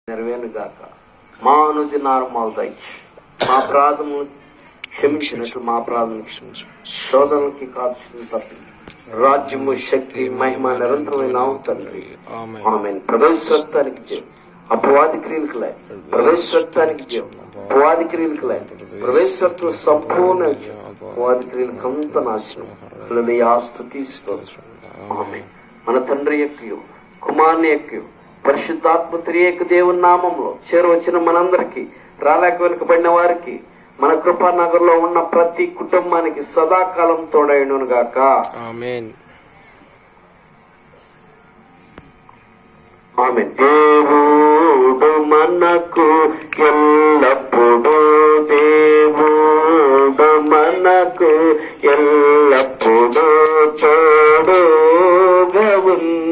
నెరవేను గాక మా అనుదినారమాలు దయచి మా అపరాధము క్షమించినట్లు మా అపరాధం శోధనకి కాల్చిన తప్పి రాజ్యము శక్తి మహిమ నిరంతరమైన నామం తండ్రి ఆమె ప్రవేశత్వానికి జయం అపవాది క్రియలకు లే ప్రవేశత్వానికి జయం అపవాది క్రియలకు లే ప్రవేశత్వం సంపూర్ణ జయం అపవాది క్రియలకు అంత నాశనం హల్లెలూయా స్తుతి స్తోత్రం ఆమె మన తండ్రి యొక్క కుమారుని యొక్క పరిశుద్ధాత్మ త్రియేక దేవుని నామంలో చేరవచ్చిన మనందరికి రాలేక వెనుకబడిన వారికి మన కృపానగర్ లో ఉన్న ప్రతి కుటుంబానికి సదాకాలం తోడైనను గాక ఆమెన్ ఆమె దేవుడు మనకు ఎల్లప్పుడూ దేవుడు మనకు ఎల్లప్పుడూ తోడుగా ఉన్న